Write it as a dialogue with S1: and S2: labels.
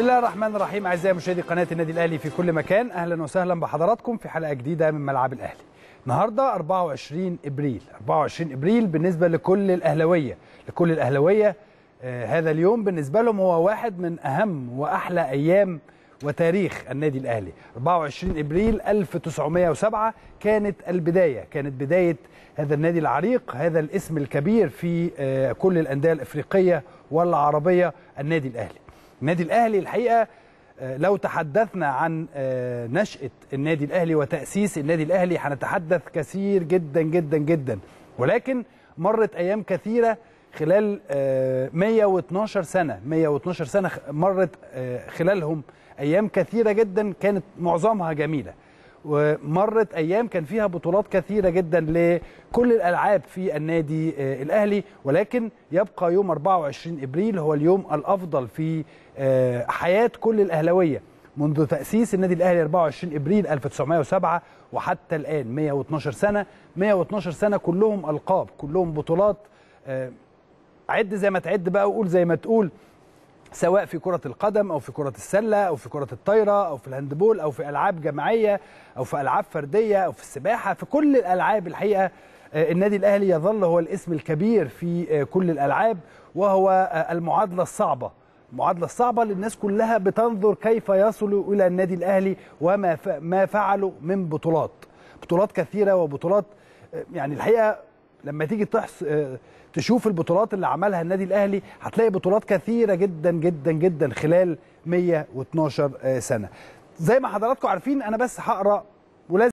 S1: الله الرحمن الرحيم اعزائي مشاهدي قناه النادي الاهلي في كل مكان اهلا وسهلا بحضراتكم في حلقه جديده من ملعب الاهلي النهارده 24 ابريل 24 ابريل بالنسبه لكل الاهلاويه لكل الاهلاويه آه هذا اليوم بالنسبه لهم هو واحد من اهم واحلى ايام وتاريخ النادي الاهلي 24 ابريل 1907 كانت البدايه كانت بدايه هذا النادي العريق هذا الاسم الكبير في آه كل الانديه الافريقيه والعربيه النادي الاهلي النادي الاهلي الحقيقه لو تحدثنا عن نشاه النادي الاهلي وتاسيس النادي الاهلي هنتحدث كثير جدا جدا جدا ولكن مرت ايام كثيره خلال 112 سنه 112 سنه مرت خلالهم ايام كثيره جدا كانت معظمها جميله ومرت ايام كان فيها بطولات كثيره جدا لكل الالعاب في النادي الاهلي ولكن يبقى يوم 24 ابريل هو اليوم الافضل في حياه كل الاهلاويه منذ تاسيس النادي الاهلي 24 ابريل 1907 وحتى الان 112 سنه 112 سنه كلهم القاب كلهم بطولات عد زي ما تعد بقى وقول زي ما تقول سواء في كرة القدم أو في كرة السلة أو في كرة الطايرة أو في الهاندبول أو في ألعاب جماعية أو في ألعاب فردية أو في السباحة في كل الألعاب الحقيقة النادي الأهلي يظل هو الاسم الكبير في كل الألعاب وهو المعادلة الصعبة المعادلة الصعبة للناس كلها بتنظر كيف يصلوا إلى النادي الأهلي وما ما فعلوا من بطولات بطولات كثيرة وبطولات يعني الحقيقة لما تيجي تحص تشوف البطولات اللي عملها النادي الاهلي هتلاقي بطولات كثيره جدا جدا جدا خلال 112 سنه زي ما حضراتكم عارفين انا بس هقرا